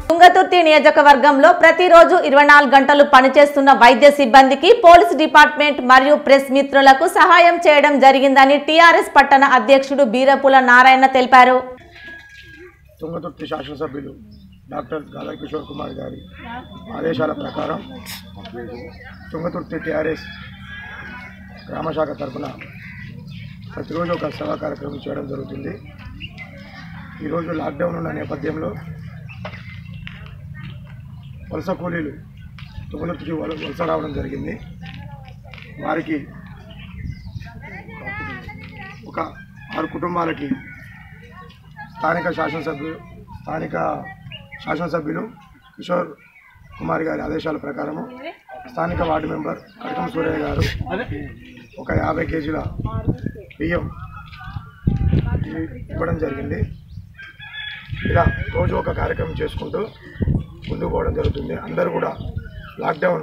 తుంగతుర్తి నియోజకవర్గంలో ప్రతిరోజు ఇరవై నాలుగు గంటలు పనిచేస్తున్న వైద్య సిబ్బందికి పోలీస్ డిపార్ట్మెంట్ మరియు ప్రెస్ మిత్రులకు సహాయం చేయడం జరిగిందని టీఆర్ఎస్ పట్టణ అధ్యక్షుడు బీరపుల నారాయణ తెలిపారు తుంగతుర్తి శాసనసభ్యులు డాక్టర్ గాదా కిషోర్ కుమార్ గారి ఆదేశాల ప్రకారం తుంగతుర్తి టీఆర్ఎస్ గ్రామశాఖ తరఫున ప్రతిరోజు ఒక సేవా కార్యక్రమం చేయడం జరుగుతుంది ఈరోజు లాక్డౌన్ ఉన్న నేపథ్యంలో వలస కూలీలు తుంగతుర్తికి వల- వలస రావడం జరిగింది వారికి ఒక ఆరు కుటుంబాలకి స్థానిక శాసనసభ్యులు స్థానిక శాసనసభ్యులు కిషోర్ కుమార్ గారి ఆదేశాల ప్రకారము స్థానిక వార్డు మెంబర్ కడకం సూర్య గారు ఒక యాభై కేజీల బియ్యం ఇ- ఇవ్వడం జరిగింది ఇలా రోజు ఒక కార్యక్రమం చేసుకుంటూ ముందుకు పోవడం జరుగుతుంది అందరూ కూడా లాక్డౌన్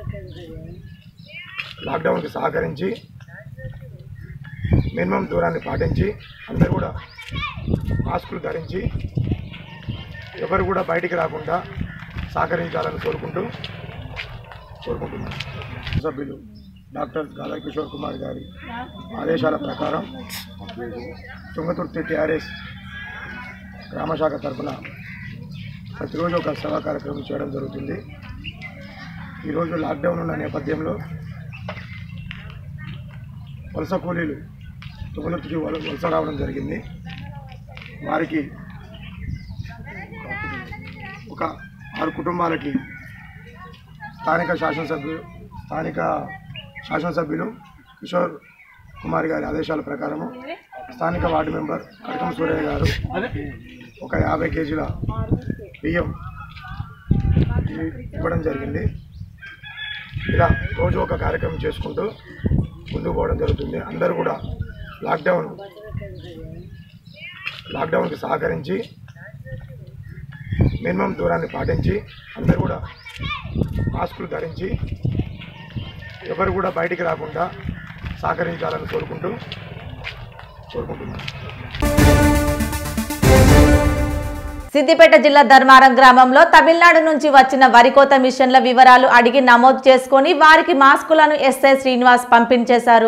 లాక్డౌన్కి సహకరించి మినిమం దూరాన్ని పాటించి అందరూ కూడా మాస్కులు ధరించి ఎవరు కూడా బయటికి రాకుండా సహకరించాలని కోరుకుంటూ కోరుకుంటున్నాను సభ్యులు డాక్టర్ గాదా కిషోర్ కుమార్ గారి ఆదేశాల ప్రకారం తుంగతుర్తి టీఆర్ఎస్ గ్రామశాఖ తరఫున ప్రతిరోజు ఒక సేవా కార్యక్రమం చేయడం జరుగుతుంది ఈరోజు లాక్డౌన్ ఉన్న నేపథ్యంలో వలస కూలీలు తుంగతుర్తికి వల- వలస రావడం జరిగింది వారికి ఒక ఆరు కుటుంబాలకి స్థానిక శాసనసభ్యులు స్థానిక శాసనసభ్యులు కిషోర్ కుమార్ గారి ఆదేశాల ప్రకారము స్థానిక వార్డు మెంబర్ కడకం సూర్య గారు ఒక యాభై కేజీల బియ్యం ఇ- ఇవ్వడం జరిగింది ఇలా రోజు ఒక కార్యక్రమం చేసుకుంటూ ముందుకు పోవడం జరుగుతుంది అందరూ కూడా లాక్డౌన్ లాక్డౌన్కి సహకరించి మినిమం దూరాన్ని పాటించి అందరూ కూడా మాస్కులు ధరించి ఎవరు కూడా బయటికి రాకుండా సహకరించాలని కోరుకుంటూ కోరుకుంటున్నాను సిద్దిపేట జిల్లా ధర్మారం గ్రామంలో తమిళనాడు నుంచి వచ్చిన వరికోత మిషన్ల వివరాలు అడిగి నమోదు చేసుకొని వారికి మాస్కులను ఎస్ఐ శ్రీనివాస్ పంపించేశారు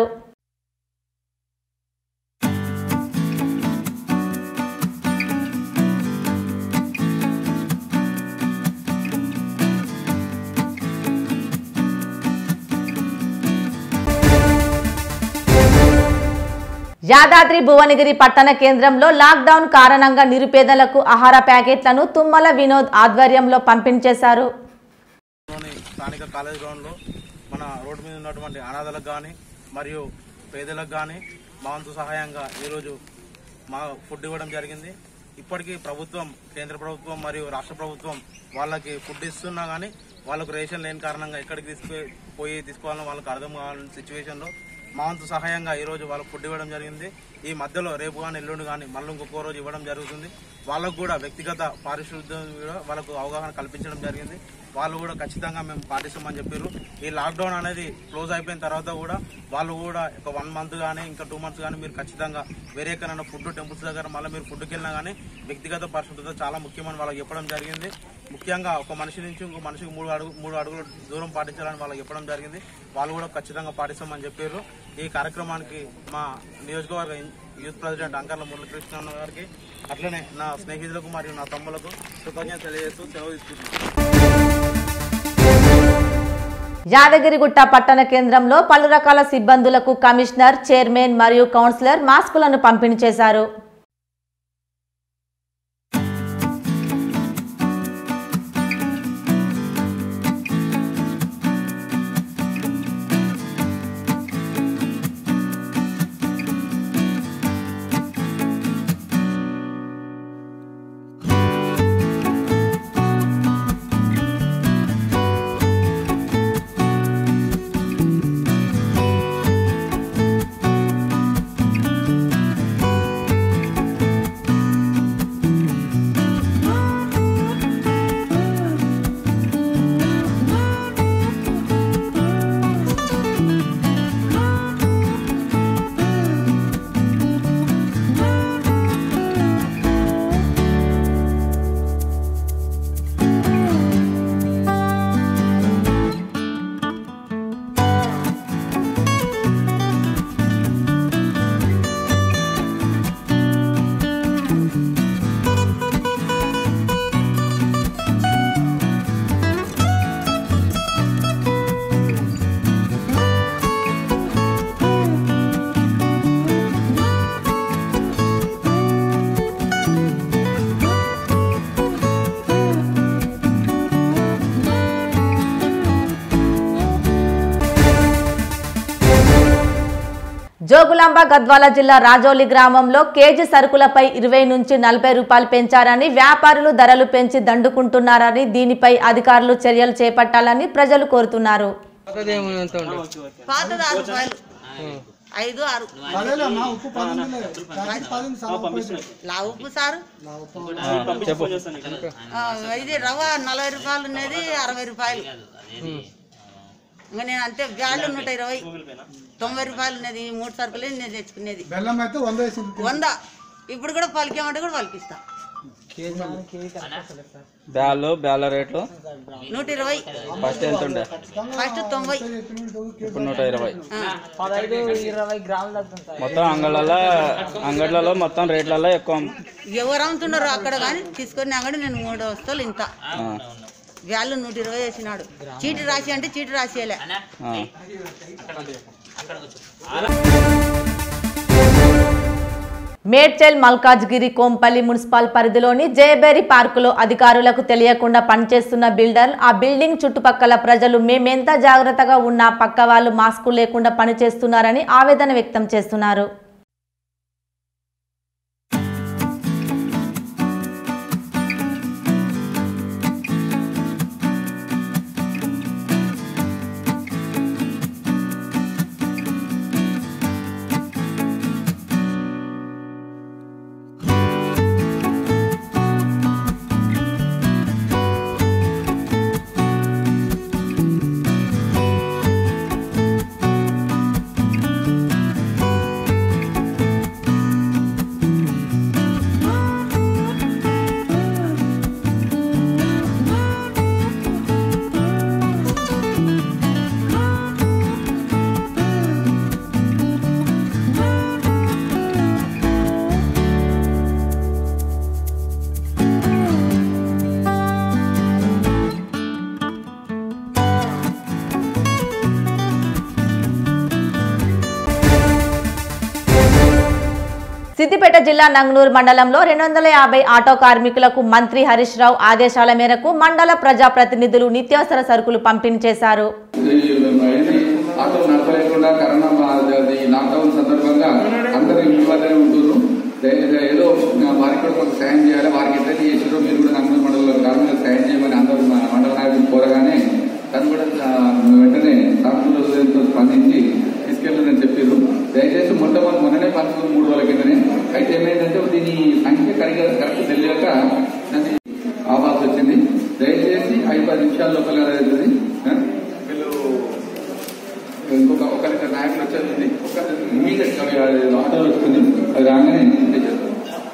యాదాద్రి భువనగిరి పట్టణ కేంద్రంలో లాక్డౌన్ కారణంగా నిరుపేదలకు ఆహార ప్యాకెట్లను తుమ్మల వినోద్ ఆధ్వర్యంలో పంపించేశారు లోని స్థానిక కాలేజ్ గ్రౌండ్లో మన రోడ్డు మీద ఉన్నటువంటి అనాథలకు కానీ మరియు పేదలకు కానీ మా వంతు సహాయంగా ఈరోజు మా ఫుడ్ ఇవ్వడం జరిగింది ఇప్పటికీ ప్రభుత్వం కేంద్ర ప్రభుత్వం మరియు రాష్ట్ర ప్రభుత్వం వాళ్ళకి ఫుడ్ ఇస్తున్నా కానీ వాళ్ళకు రేషన్ లేని కారణంగా ఎక్కడికి తీసుకు పోయి తీసుకోవాలని వాళ్ళకి అర్థం కావాలని సిచ్యువేషన్లో మా వంతు సహాయంగా ఈరోజు వాళ్ళకు ఫుడ్ ఇవ్వడం జరిగింది ఈ మధ్యలో రేపు కానీ ఎల్లుండి కానీ మళ్ళీ ఇంకొక రోజు ఇవ్వడం జరుగుతుంది వాళ్ళకు కూడా వ్యక్తిగత పారిశుద్ధ్యం కూడా వాళ్ళకు అవగాహన కల్పించడం జరిగింది వాళ్ళు కూడా ఖచ్చితంగా మేము పాటిస్తామని చెప్పారు ఈ లాక్డౌన్ అనేది క్లోజ్ అయిపోయిన తర్వాత కూడా వాళ్ళు కూడా ఒక వన్ మంత్ కానీ ఇంకా టూ మంత్స్ కానీ మీరు ఖచ్చితంగా వేరే ఎక్కడైనా ఫుడ్ టెంపుల్స్ దగ్గర మళ్ళీ మీరు ఫుడ్కి వెళ్ళినా కానీ వ్యక్తిగత పరిశుభ్రత చాలా ముఖ్యమని వాళ్ళకి చెప్పడం జరిగింది ముఖ్యంగా ఒక మనిషి నుంచి ఇంకో మనిషికి మూడు అడుగు మూడు అడుగుల దూరం పాటించాలని వాళ్ళకి చెప్పడం జరిగింది వాళ్ళు కూడా ఖచ్చితంగా పాటిస్తామని చెప్పారు ఈ కార్యక్రమానికి మా నియోజకవర్గ యూత్ ప్రెసిడెంట్ అంకర్ల మురళీకృష్ణ గారికి అట్లనే నా స్నేహితులకు మరియు నా తమ్ములకు కృతజ్ఞత తెలియజేస్తూ సెలవు తీసుకుంటున్నాను యాదగిరిగుట్ట పట్టణ కేంద్రంలో పలు రకాల సిబ్బందులకు కమిషనర్ చైర్మన్ మరియు కౌన్సిలర్ మాస్కులను పంపిణీ చేశారు జోగులాంబ గద్వాల జిల్లా రాజోలి గ్రామంలో కేజీ సరుకులపై ఇరవై నుంచి నలభై రూపాయలు పెంచారని వ్యాపారులు ధరలు పెంచి దండుకుంటున్నారని దీనిపై అధికారులు చర్యలు చేపట్టాలని ప్రజలు కోరుతున్నారు పాతది ఆరు రూపాయలు ఐదు ఆరు లా ఉప్పు సారు ఆ, ఇది రవ్వ నలభై రూపాయలు ఉన్నది అరవై రూపాయలు ఇంకా నేను అంతే బ్యాళ్ళు నూట ఇరవై తొంభై రూపాయలు ఉన్నది ఈ మూడు సరుకులే నేను తెచ్చుకునేది బెల్లం అయితే వంద వేసింది వంద ఇప్పుడు కూడా పలికేమంటే కూడా పలికిస్తా బ్యాలు బ్యాల రేట్లు నూట ఇరవై ఫస్ట్ ఎంత ఉండే ఫస్ట్ తొంభై ఇప్పుడు నూట ఇరవై ఆ. మొత్తం అంగళ్ళలో అంగడ్లలో మొత్తం రేట్లలో ఎక్కువ ఎవరు అమ్ముతున్నారు అక్కడ కానీ తీసుకొని అంగడి నేను మూడు వస్తువులు ఇంత ఆ, వ్యాళ్ళు నూట ఇరవై వేసినాడు చీటి రాసి అంటే చీటి రాసేయలే ఆ. మేడ్చల్ మల్కాజ్గిరి కోంపల్లి మున్సిపల్ పరిధిలోని జయబేరి పార్కులో అధికారులకు తెలియకుండా పనిచేస్తున్న బిల్డర్ ఆ బిల్డింగ్ చుట్టుపక్కల ప్రజలు మేమెంత జాగ్రత్తగా ఉన్నా పక్క వాళ్ళు మాస్కు లేకుండా పనిచేస్తున్నారని ఆవేదన వ్యక్తం చేస్తున్నారు సిద్దిపేట జిల్లా నంగనూరు మండలంలో రెండు వందల యాభై ఆటో కార్మికులకు మంత్రి హరీష్ రావు ఆదేశాల మేరకు మండల ప్రజాప్రతినిధులు నిత్యావసర సరుకులు పంపిణీ చేశారు ఇది ఆటో నడపలేకుండా కరోనా మా- అది లాక్డౌన్ సందర్భంగా అందరూ ఇంటి వద్దనే ఉంటున్నారు దయ- ఏదో వారికి కూడా కొంత సాయం చేయాలి వారికి ఎట్లయితే చేసారో మీరు కూడా నంగూరు మండలంలో గ్రామంలో సాయం చేయమని అందరూ మా మండల నాయకులు కోరగానే తను కూడా ఆ, వెంటనే సాకుల హృదయంతో స్పందించి తీసుకెళ్ళాలని చెప్పారు దయచేసి మొట్టమొదటి మొన్ననే పంచుకుని మూడు రోజుల కిందనే అయితే ఏమైందంటే దీని సంఖ్య కరెక్ట్ కరెక్ట్ తెలియక అది ఆవాల్సి వచ్చింది దయచేసి ఐదు పది నిమిషాల లోపల అవుతుంది ఆ? వీళ్ళు ఇంకొక ఒకరికి నాయకులు వచ్చేది ఒక ఇమీడియట్ ఆటోలో వస్తుంది అది రాగానే చేసేస్తారు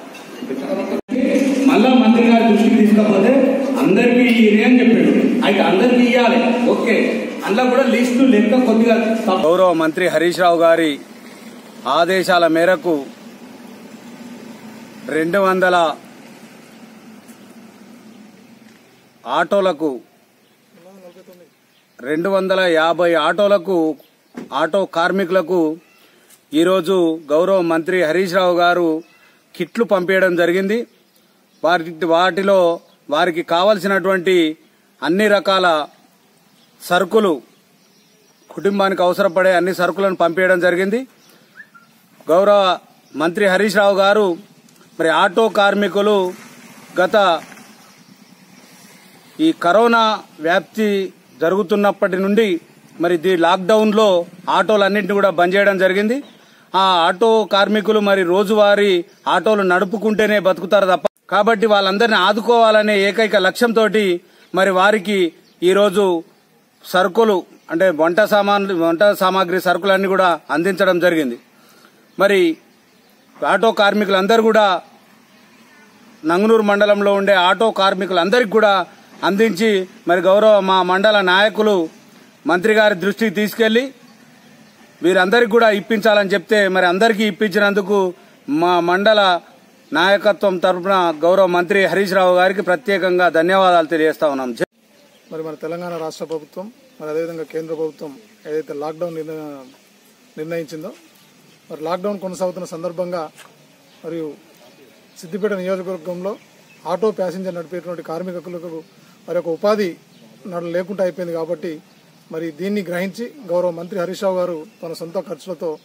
మళ్ళా మంత్రి గారి దృష్టికి తీసుకపోతే అందరికీ ఇయ్యని అని చెప్పాడు అయితే అందరికీ ఇవ్వాలి ఓకే అందులో కూడా లిస్టు లెక్క కొద్దిగా తప్పు గౌరవ మంత్రి హరీష్ రావు గారి ఆదేశాల మేరకు రెండు వందల ఆటోలకు రెండు వందల యాభై ఆటోలకు ఆటో కార్మికులకు ఈరోజు గౌరవ మంత్రి హరీష్ రావు గారు కిట్లు పంపించడం జరిగింది వాటి వాటిలో వారికి కావలసినటువంటి అన్ని రకాల సరుకులు కుటుంబానికి అవసరపడే అన్ని సరుకులను పంపించడం జరిగింది గౌరవ మంత్రి హరీష్ రావు గారు మరి ఆటో కార్మికులు గత ఈ కరోనా వ్యాప్తి జరుగుతున్నప్పటి నుండి మరి దీ లాక్డౌన్లో ఆటోలన్నింటినీ కూడా బంద్ చేయడం జరిగింది ఆ ఆటో కార్మికులు మరి రోజువారీ ఆటోలు నడుపుకుంటేనే బతుకుతారు తప్ప కాబట్టి వాళ్ళందరినీ ఆదుకోవాలనే ఏకైక లక్ష్యంతో మరి వారికి ఈరోజు సరుకులు అంటే వంట సామాన్లు వంట సామాగ్రి సరుకులన్నీ కూడా అందించడం జరిగింది మరి ఆటో కార్మికులందరూ కూడా నంగునూరు మండలంలో ఉండే ఆటో కార్మికులందరికీ కూడా అందించి మరి గౌరవ మా మండల నాయకులు మంత్రి గారి దృష్టికి తీసుకెళ్లి వీరందరికీ కూడా ఇప్పించాలని చెప్తే మరి అందరికీ ఇప్పించినందుకు మా మండల నాయకత్వం తరపున గౌరవ మంత్రి హరీష్ రావు గారికి ప్రత్యేకంగా ధన్యవాదాలు తెలియజేస్తా ఉన్నాం జై మరి మన తెలంగాణ రాష్ట్ర ప్రభుత్వం మరి అదేవిధంగా కేంద్ర ప్రభుత్వం ఏదైతే లాక్డౌన్ నిర్ణ- నిర్ణయించిందో మరి లాక్డౌన్ కొనసాగుతున్న సందర్భంగా మరియు సిద్దిపేట నియోజకవర్గంలో ఆటో ప్యాసింజర్ నడిపేటువంటి కార్మికులకు మరి ఒక ఉపాధి నడు లేకుండా అయిపోయింది కాబట్టి మరి దీన్ని గ్రహించి గౌరవ మంత్రి హరీష్ రావు గారు తన సొంత ఖర్చులతో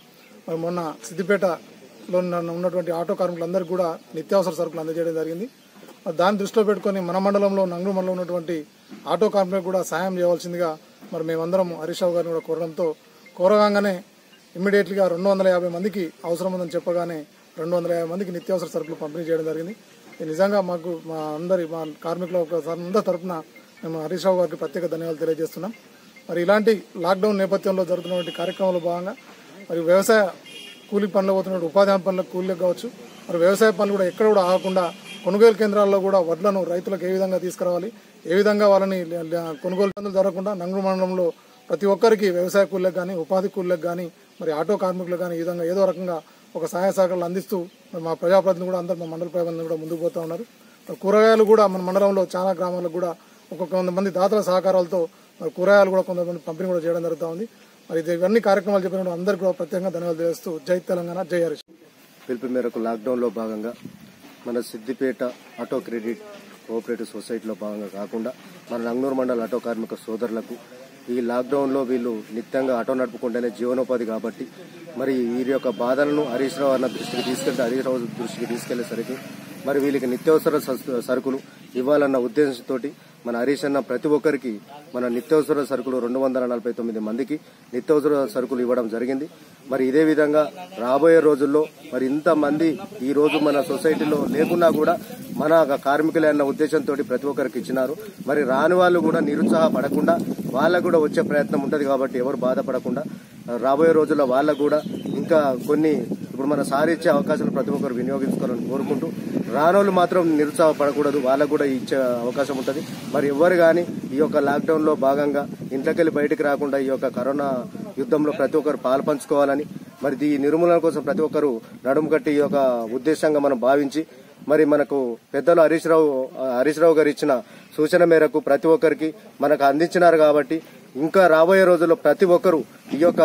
మరి మొన్న సిద్దిపేటలో ఉన్న- ఉన్నటువంటి ఆటో కార్మికులందరికీ కూడా నిత్యావసర సరుకులు అందజేయడం జరిగింది మరి దాన్ని దృష్టిలో పెట్టుకొని మన మండలంలో నంగు మండలంలో ఉన్నటువంటి ఆటో కార్మికులకు కూడా సాయం చేయవలసిందిగా మరి మేమందరం హరీష్ రావు గారిని కూడా కోరడంతో కోరగానే ఇమ్మీడియట్లీగా రెండు వందల యాభై మందికి అవసరం ఉందని చెప్పగానే రెండు వందల యాభై మందికి నిత్యావసర సరుకులు పంపిణీ చేయడం జరిగింది ఇది నిజంగా మాకు మా అందరి మా కార్మికుల ఒక అందరి తరపున మేము హరీష్ రావు గారికి ప్రత్యేక ధన్యవాదాలు తెలియజేస్తున్నాం మరి ఇలాంటి లాక్డౌన్ నేపథ్యంలో జరుగుతున్నటువంటి కార్యక్రమంలో భాగంగా మరి వ్యవసాయ కూలీ పనులు పోతున్న ఉపాధి హామీ పనులకు కూలీలకు కావచ్చు మరి వ్యవసాయ పనులు కూడా ఎక్కడ కూడా ఆగకుండా కొనుగోలు కేంద్రాల్లో కూడా వడ్లను రైతులకు ఏ విధంగా తీసుకురావాలి ఏ విధంగా వాళ్ళని ల- ల- కొనుగోలు పనులు జరగకుండా నంగురు మండలంలో ప్రతి ఒక్కరికి వ్యవసాయ కూలీలకు కానీ ఉపాధి కూలీలకు కానీ మరి ఆటో కార్మికులకు కానీ ఈ విధంగా ఏదో రకంగా ఒక సహాయ సహకారాలు అందిస్తూ మరి మా ప్రజాప్రతినిధులు కూడా అందరు మా మండల ప్రజలు కూడా ముందుకు పోతా ఉన్నారు మరి కూరగాయలు కూడా మన మండలంలో చాలా గ్రామాలకు కూడా ఒక్కొక్క కొంతమంది దాతల సహకారాలతో మరి కూరగాయలు కూడా కొంతమంది పంపిణీ కూడా చేయడం జరుగుతూ ఉంది మరి ఇది ఇవన్నీ కార్యక్రమాలు చెప్పిన అందరికీ కూడా ప్రత్యేకంగా ధన్యవాదాలు తెలియజేస్తూ జై తెలంగాణ జై హరీష్ పిలుపు మేరకు లాక్డౌన్లో భాగంగా మన సిద్దిపేట ఆటో క్రెడిట్ కోఆపరేటివ్ సొసైటీలో భాగంగా కాకుండా మన నంగనూరు మండల ఆటో కార్మిక సోదరులకు ఈ లాక్డౌన్లో వీళ్ళు నిత్యంగా ఆటో నడుపుకుంటేనే జీవనోపాధి కాబట్టి మరి వీరి యొక్క బాధలను హరీష్ రావు అన్న దృష్టికి తీసుకెళ్తే హరీష్ రావు దృష్టికి తీసుకెళ్లేసరికి మరి వీళ్ళకి నిత్యావసర సస్- సరుకులు ఇవ్వాలన్న ఉద్దేశంతో మన హరీష్ అన్న ప్రతి ఒక్కరికి మన నిత్యావసర సరుకులు రెండు వందల నలభై తొమ్మిది మందికి నిత్యావసర సరుకులు ఇవ్వడం జరిగింది మరి ఇదే విధంగా రాబోయే రోజుల్లో మరి ఇంతమంది ఈ రోజు మన సొసైటీలో లేకున్నా కూడా మన కార్మికులే అన్న ఉద్దేశంతో ప్రతి ఒక్కరికి ఇచ్చినారు మరి రాని వాళ్ళు కూడా నిరుత్సాహపడకుండా వాళ్ళకు కూడా వచ్చే ప్రయత్నం ఉంటది కాబట్టి ఎవరు బాధపడకుండా రాబోయే రోజుల్లో వాళ్ళకు కూడా ఇంకా కొన్ని ఇప్పుడు మన సారి ఇచ్చే అవకాశాలు ప్రతి ఒక్కరు వినియోగించుకోవాలని కోరుకుంటూ రానోళ్ళు మాత్రం నిరుత్సాహపడకూడదు వాళ్ళకు కూడా ఇచ్చే అవకాశం ఉంటుంది మరి ఎవరు కానీ ఈ యొక్క లాక్డౌన్ లో భాగంగా ఇంట్లోకెళ్ళి బయటికి రాకుండా ఈ యొక్క కరోనా యుద్ధంలో ప్రతి ఒక్కరు పాల్పంచుకోవాలని మరి ఈ నిర్మూలన కోసం ప్రతి ఒక్కరు నడుము కట్టి ఈ యొక్క ఉద్దేశంగా మనం భావించి మరి మనకు పెద్దలు హరీష్ రావు హరీష్ రావు గారు ఇచ్చిన సూచన మేరకు ప్రతి ఒక్కరికి మనకు అందించినారు కాబట్టి ఇంకా రాబోయే రోజుల్లో ప్రతి ఒక్కరు ఈ యొక్క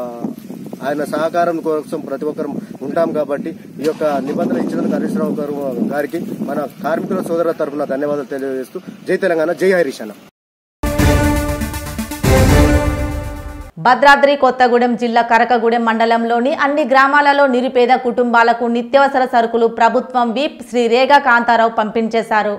ఆయన సహకారం కోసం ప్రతి ఒక్కరు ఉంటాం కాబట్టి ఈ యొక్క నిబంధన ఇచ్చినందుకు హరీష్ రావు గారు గారికి మన కార్మికుల సోదరుల తరఫున ధన్యవాదాలు తెలియజేస్తూ జై తెలంగాణ జై హరీష్ అన్న భద్రాద్రి కొత్తగూడెం జిల్లా కరకగూడెం మండలంలోని అన్ని గ్రామాలలో నిరుపేద కుటుంబాలకు నిత్యావసర సరుకులు ప్రభుత్వం విప్ శ్రీ రేగా కాంతారావు పంపిణీ చేశారు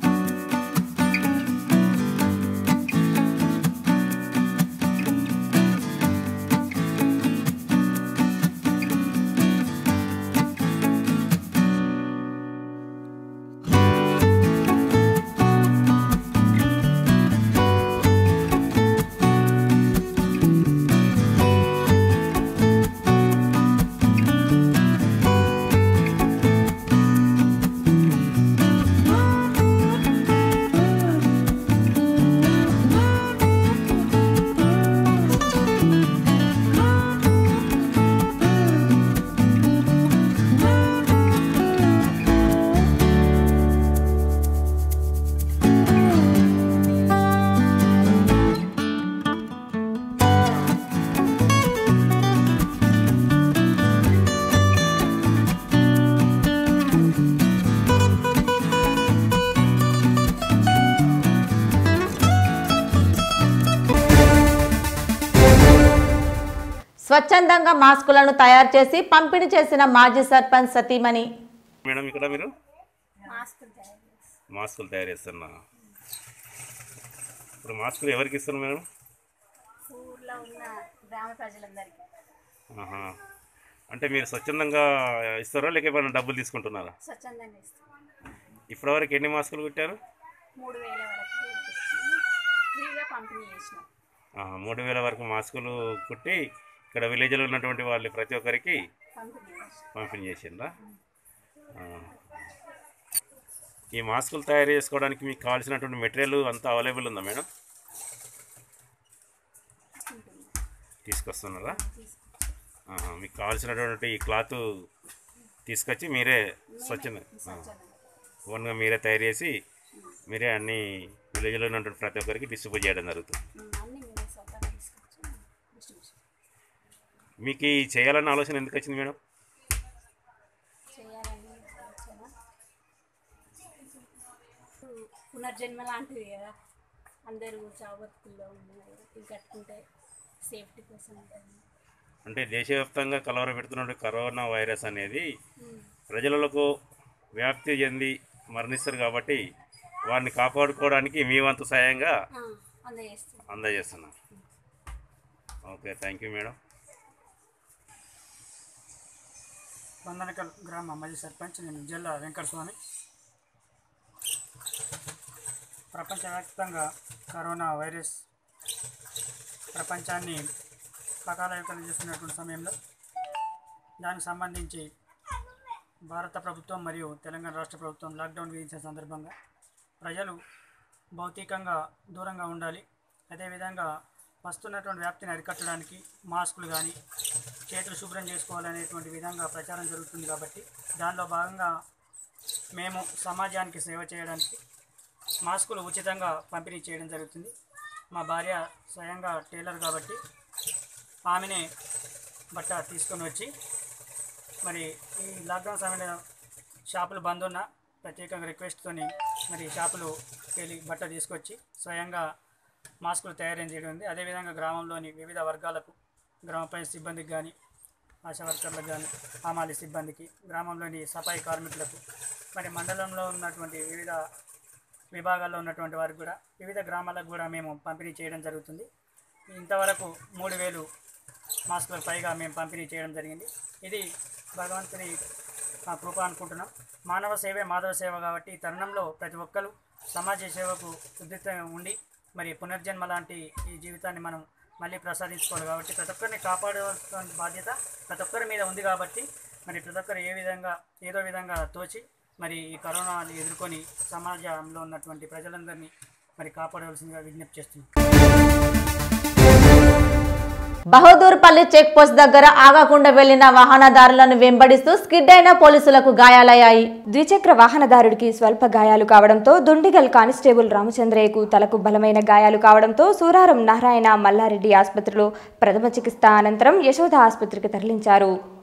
స్వచ్ఛందంగా మాస్కులను తయారు చేసి పంపిణీ చేసిన మాజీ సర్పంచ్ సతీమణి మేడం ఇక్కడ మీరు మాస్కులు తయారు చేస్తున్నా ఇప్పుడు మాస్కులు ఎవరికి ఇస్తారు మేడం ఊర్లో ఉన్న గ్రామ ప్రజలందరికీ ఆహా. అంటే మీరు స్వచ్ఛందంగా ఇస్తారా లేక ఏమైనా డబ్బులు తీసుకుంటున్నారా స్వచ్ఛందంగా ఇస్తాం ఇప్పటివరకు ఎన్ని మాస్కులు కుట్టారు మూడు వేల వరకు ఫ్రీగా పంపిణీ చేసినాం ఆహా, మూడు వేల వరకు మాస్కులు కుట్టి ఇక్కడ విలేజ్లో ఉన్నటువంటి వాళ్ళు ప్రతి ఒక్కరికి పంపిణీ చేసినాం పంపిణీ చేసిండ్రా ఆ. ఈ మాస్కులు తయారు చేసుకోవడానికి మీకు కావాల్సినటువంటి మెటీరియల్ అంతా అవైలబుల్ ఉందా మేడం తీసుకొస్తున్నారా ఆహా, మీకు కావాల్సినటువంటి ఈ క్లాత్ తీసుకొచ్చి మీరే స్వచ్ఛంద ఓన్గా మీరే తయారు చేసి మీరే అన్ని విలేజ్లో ఉన్నటువంటి ప్రతి ఒక్కరికి డిస్ట్రిబ్యూట్ చేయడం జరుగుతుంది అన్నీ మేము స్వతహాగా తీసుకొచ్చి డిస్ట్రిబ్యూషన్ మీకు ఈ చేయాలన్న ఆలోచన ఎందుకు వచ్చింది మేడం చేయాలని ఆలోచన పునర్జన్మ లాంటిది కదా అందరూ చావత్తుల్లో ఉన్నారు ఇది కట్టుకుంటే సేఫ్టీ కోసం ఉంటుంది అంటే దేశవ్యాప్తంగా కలవర పెడుతున్న కరోనా వైరస్ అనేది ప్రజలకు వ్యాప్తి చెంది మరణిస్తారు కాబట్టి వారిని కాపాడుకోవడానికి మీ వంతు సాయంగా అందజేస్తాం అందజేస్తున్నాం okay thank you madam Vandanakal గ్రామ మాజీ సర్పంచ్ నేను జిల్లా వెంకటస్వామి ప్రపంచవ్యాప్తంగా కరోనా వైరస్ ప్రపంచాన్ని కకాలయుతం చేస్తున్నటువంటి సమయంలో దానికి సంబంధించి భారత ప్రభుత్వం మరియు తెలంగాణ రాష్ట్ర ప్రభుత్వం లాక్డౌన్ విధించిన సందర్భంగా ప్రజలు భౌతికంగా దూరంగా ఉండాలి అదేవిధంగా వస్తున్నటువంటి వ్యాప్తిని అరికట్టడానికి మాస్కులు కానీ చేతులు శుభ్రం చేసుకోవాలనేటువంటి విధంగా ప్రచారం జరుగుతుంది కాబట్టి దానిలో భాగంగా మేము సమాజానికి సేవ చేయడానికి మాస్కులు ఉచితంగా పంపిణీ చేయడం జరుగుతుంది మా భార్య స్వయంగా టైలర్ కాబట్టి ఆమెనే బట్ట తీసుకొని వచ్చి మరి ఈ లాక్డౌన్ సమయంలో షాపులు బంద్ ఉన్న ప్రత్యేకంగా రిక్వెస్ట్తోని మరి షాపులు వెళ్ళి బట్ట తీసుకొచ్చి స్వయంగా మాస్కులు తయారు చేయడం ఉంది అదేవిధంగా గ్రామంలోని వివిధ వర్గాలకు గ్రామ పంచాయతీ సిబ్బందికి కానీ ఆశా వర్కర్లకు కానీ హమాలి సిబ్బందికి గ్రామంలోని సఫాయి కార్మికులకు మరి మండలంలో ఉన్నటువంటి వివిధ విభాగాల్లో ఉన్నటువంటి వారికి కూడా వివిధ గ్రామాలకు కూడా మేము పంపిణీ చేయడం జరుగుతుంది ఇంతవరకు మూడు వేలు మాస్కులకు పైగా మేము పంపిణీ చేయడం జరిగింది ఇది భగవంతుని ఆ, కృప అనుకుంటున్నాం మానవ సేవే మాధవ సేవ కాబట్టి ఈ తరుణంలో ప్రతి ఒక్కరు సమాజ సేవకు ఉద్యుక్తంగా ఉండి మరి పునర్జన్మ లాంటి ఈ జీవితాన్ని మనం మళ్ళీ ప్రసాదించుకోవాలి కాబట్టి ప్రతి ఒక్కరిని కాపాడవలసిన బాధ్యత ప్రతి ఒక్కరి మీద ఉంది కాబట్టి మరి ప్రతి ఒక్కరు ఏ విధంగా ఏదో విధంగా తోచి మరి ఈ కరోనాని ఎదుర్కొని సమాజంలో ఉన్నటువంటి ప్రజలందరినీ మరి కాపాడవలసిందిగా విజ్ఞప్తి చేస్తున్నాం బహదూర్పల్లి చెక్ పోస్ట్ దగ్గర ఆగకుండా వెళ్లిన వాహనదారులను వెంబడిస్తూ స్కిడ్ అయిన పోలీసులకు గాయాలయ్యాయి ద్విచక్ర వాహనదారుడికి స్వల్ప గాయాలు కావడంతో దుండిగల్ కానిస్టేబుల్ రామచంద్రయ్యకు తలకు బలమైన గాయాలు కావడంతో సూరారం నారాయణ మల్లారెడ్డి ఆసుపత్రిలో ప్రథమ చికిత్స అనంతరం యశోద ఆసుపత్రికి తరలించారు